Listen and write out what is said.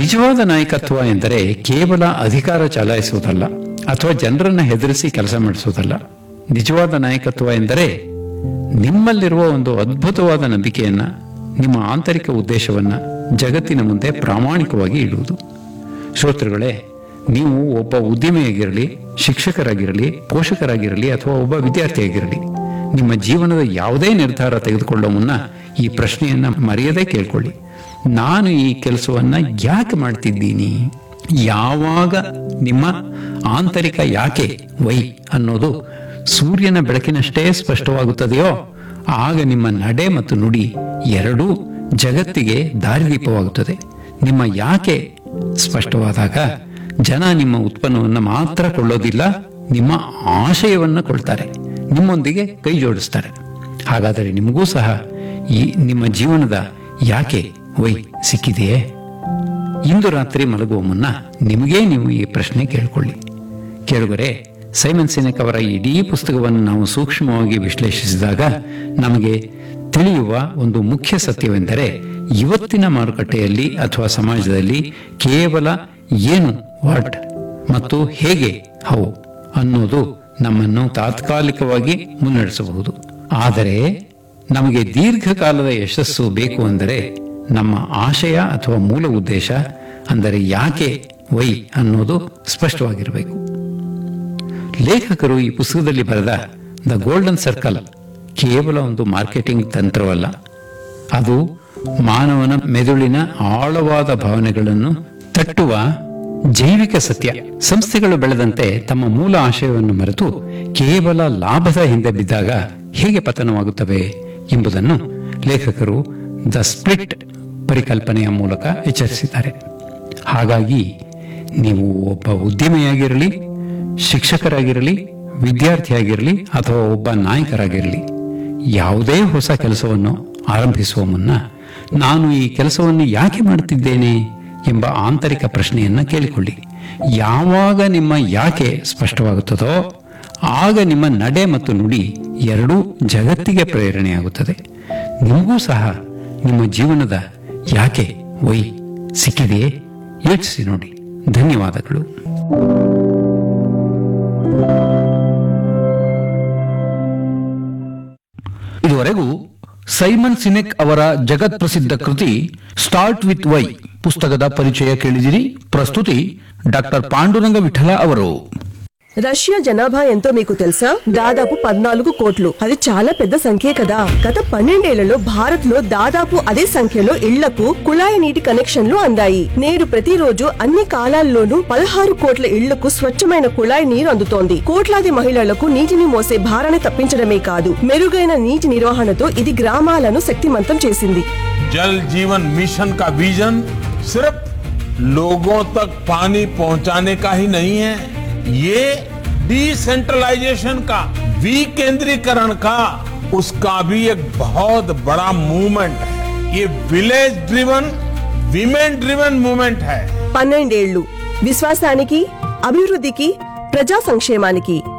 ನಿಜವಾದ ನಾಯಕತ್ವ ಎಂದರೆ ಕೇವಲ ಅಧಿಕಾರ ಚಲಾಯಿಸುವುದಲ್ಲ ಅಥವಾ ಜನರನ್ನ ಹೆದರಿಸಿ ಕೆಲಸ ಮಾಡಿಸುವುದಲ್ಲ ನಿಜವಾದ ನಾಯಕತ್ವ ಎಂದರೆ ನಿಮ್ಮಲ್ಲಿರುವ ಒಂದು ಅದ್ಭುತವಾದ ನಂಬಿಕೆಯನ್ನ ನಿಮ್ಮ ಆಂತರಿಕ ಉದ್ದೇಶವನ್ನ ಜಗತ್ತಿನ ಮುಂದೆ ಪ್ರಾಮಾಣಿಕವಾಗಿ ಇಡುವುದು ಶ್ರೋತೃಗಳೇ ನೀವು ಒಬ್ಬ ಉದ್ಯಮಿಯಾಗಿರಲಿ ಶಿಕ್ಷಕರಾಗಿರಲಿ ಪೋಷಕರಾಗಿರಲಿ ಅಥವಾ ಒಬ್ಬ ವಿದ್ಯಾರ್ಥಿಯಾಗಿರಲಿ ನಿಮ್ಮ ಜೀವನದ ಯಾವುದೇ ನಿರ್ಧಾರ ತೆಗೆದುಕೊಳ್ಳೋ ಮುನ್ನ ಈ ಪ್ರಶ್ನೆಯನ್ನ ಮರೆಯದೇ ಕೇಳ್ಕೊಳ್ಳಿ ನಾನು ಈ ಕೆಲಸವನ್ನ ಯಾಕೆ ಮಾಡ್ತಿದ್ದೀನಿ ಯಾವಾಗ ನಿಮ್ಮ ಆಂತರಿಕ ಯಾಕೆ ವೈ ಅನ್ನೋದು ಸೂರ್ಯನ ಬೆಳಕಿನಷ್ಟೇ ಸ್ಪಷ್ಟವಾಗುತ್ತದೆಯೋ ಆಗ ನಿಮ್ಮ ನಡೆ ಮತ್ತು ನುಡಿ ಎರಡೂ ಜಗತ್ತಿಗೆ ದಾರಿದೀಪವಾಗುತ್ತದೆ ನಿಮ್ಮ ಯಾಕೆ ಸ್ಪಷ್ಟವಾದಾಗ ಜನ ನಿಮ್ಮ ಉತ್ಪನ್ನವನ್ನು ಮಾತ್ರ ಕೊಳ್ಳೋದಿಲ್ಲ ನಿಮ್ಮ ಆಶಯವನ್ನು ಕೊಳ್ತಾರೆ ನಿಮ್ಮೊಂದಿಗೆ ಕೈ ಜೋಡಿಸ್ತಾರೆ ಹಾಗಾದರೆ ನಿಮಗೂ ಸಹ ಈ ನಿಮ್ಮ ಜೀವನದ ಯಾಕೆ ವೈ ಸಿಕ್ಕಿದೆಯೇ ಇಂದು ರಾತ್ರಿ ಮಲಗುವ ಮುನ್ನ ನಿಮಗೇ ನೀವು ಈ ಪ್ರಶ್ನೆ ಕೇಳಿಕೊಳ್ಳಿ ಕೇಳುಗರೆ ಸೈಮನ್ ಸಿನೆಕ್ ಅವರ ಇಡೀ ಪುಸ್ತಕವನ್ನು ನಾವು ಸೂಕ್ಷ್ಮವಾಗಿ ವಿಶ್ಲೇಷಿಸಿದಾಗ ನಮಗೆ ತಿಳಿಯುವ ಒಂದು ಮುಖ್ಯ ಸತ್ಯವೆಂದರೆ ಇವತ್ತಿನ ಮಾರುಕಟ್ಟೆಯಲ್ಲಿ ಅಥವಾ ಸಮಾಜದಲ್ಲಿ ಕೇವಲ ಏನು ವಾಟ್ ಮತ್ತು ಹೇಗೆ ಹೌ ಅನ್ನೋದು ನಮ್ಮನ್ನು ತಾತ್ಕಾಲಿಕವಾಗಿ ಮುನ್ನಡೆಸಬಹುದು ಆದರೆ ನಮಗೆ ದೀರ್ಘಕಾಲದ ಯಶಸ್ಸು ಬೇಕು ಅಂದರೆ ನಮ್ಮ ಆಶಯ ಅಥವಾ ಮೂಲ ಉದ್ದೇಶ ಅಂದರೆ ಯಾಕೆ ವೈ ಅನ್ನೋದು ಸ್ಪಷ್ಟವಾಗಿರಬೇಕು ಲೇಖಕರು ಈ ಪುಸ್ತಕದಲ್ಲಿ ಬರೆದ ದ ಗೋಲ್ಡನ್ ಸರ್ಕಲ್ ಕೇವಲ ಒಂದು ಮಾರ್ಕೆಟಿಂಗ್ ತಂತ್ರವಲ್ಲ ಅದು ಮಾನವನ ಮೆದುಳಿನ ಆಳವಾದ ಭಾವನೆಗಳನ್ನು ತಟ್ಟುವ ಜೈವಿಕ ಸತ್ಯ ಸಂಸ್ಥೆಗಳು ಬೆಳೆದಂತೆ ತಮ್ಮ ಮೂಲ ಆಶಯವನ್ನು ಮರೆತು ಕೇವಲ ಲಾಭದ ಹಿಂದೆ ಬಿದ್ದಾಗ ಹೇಗೆ ಪತನವಾಗುತ್ತವೆ ಎಂಬುದನ್ನು ಲೇಖಕರು ದ ಸ್ಪ್ಲಿಟ್ ಪರಿಕಲ್ಪನೆಯ ಮೂಲಕ ಎಚ್ಚರಿಸಿದ್ದಾರೆ ಹಾಗಾಗಿ ನೀವು ಒಬ್ಬ ಉದ್ಯಮಿಯಾಗಿರಲಿ ಶಿಕ್ಷಕರಾಗಿರಲಿ ವಿದ್ಯಾರ್ಥಿಯಾಗಿರಲಿ ಅಥವಾ ಒಬ್ಬ ನಾಯಕರಾಗಿರಲಿ ಯಾವುದೇ ಹೊಸ ಕೆಲಸವನ್ನು ಆರಂಭಿಸುವ ಮುನ್ನ ನಾನು ಈ ಕೆಲಸವನ್ನು ಯಾಕೆ ಮಾಡುತ್ತಿದ್ದೇನೆ ಎಂಬ ಆಂತರಿಕ ಪ್ರಶ್ನೆಯನ್ನ ಕೇಳಿಕೊಳ್ಳಿ ಯಾವಾಗ ನಿಮ್ಮ ಯಾಕೆ ಸ್ಪಷ್ಟವಾಗುತ್ತದೋ ಆಗ ನಿಮ್ಮ ನಡೆ ಮತ್ತು ನುಡಿ ಎರಡೂ ಜಗತ್ತಿಗೆ ಪ್ರೇರಣೆಯಾಗುತ್ತದೆ ನಿಮಗೂ ಸಹ ನಿಮ್ಮ ಜೀವನದ ಯಾಕೆ ವೈ ಸಿಕ್ಕಿದೆಯೇ ಯೋಚಿಸಿ ನೋಡಿ ಧನ್ಯವಾದಗಳು ಇದುವರೆಗೂ ಸೈಮನ್ ಸಿನೆಕ್ ಅವರ ಜಗತ್ ಪ್ರಸಿದ್ಧ ಕೃತಿ ಸ್ಟಾರ್ಟ್ ವಿತ್ ವೈ ಪುಸ್ತಕದ పరిచయ ಕೇಳಿದಿರಿ ప్రస్తుతి డాక్టర్ పాండురంగ విఠల ಅವರು రష్యా జనాభా ఎంతో మీకు తెలుసా దాదాపు పద్నాలుగు కోట్లు అది చాలా పెద్ద సంఖ్యే కదా గత పన్నెండేళ్లలో భారత్ లో దాదాపు అదే సంఖ్యలో ఇళ్లకు కుళాయి నీటి కనెక్షన్లు అందాయి నేడు ప్రతిరోజు అన్ని కాలాల్లోనూ పదహారు కోట్ల ఇళ్లకు స్వచ్ఛమైన కుళాయి నీరు అందుతోంది కోట్లాది మహిళలకు నీటిని మోసే భారాన్ని తప్పించడమే కాదు మెరుగైన నీటి నిర్వహణతో ఇది గ్రామాలను శక్తిమంతం చేసింది जल जीवन मिशन का विजन सिर्फ लोगों तक पानी पहुंचाने का ही नहीं है ये डिसेंट्रलाइजेशन का विकेंद्रीकरण का उसका भी एक बहुत बड़ा मूवमेंट है ये village driven women driven movement है పన్నెండేళ్లు విశ్వాసానికి అభివృద్ధికి ప్రజా సంక్షేమానికి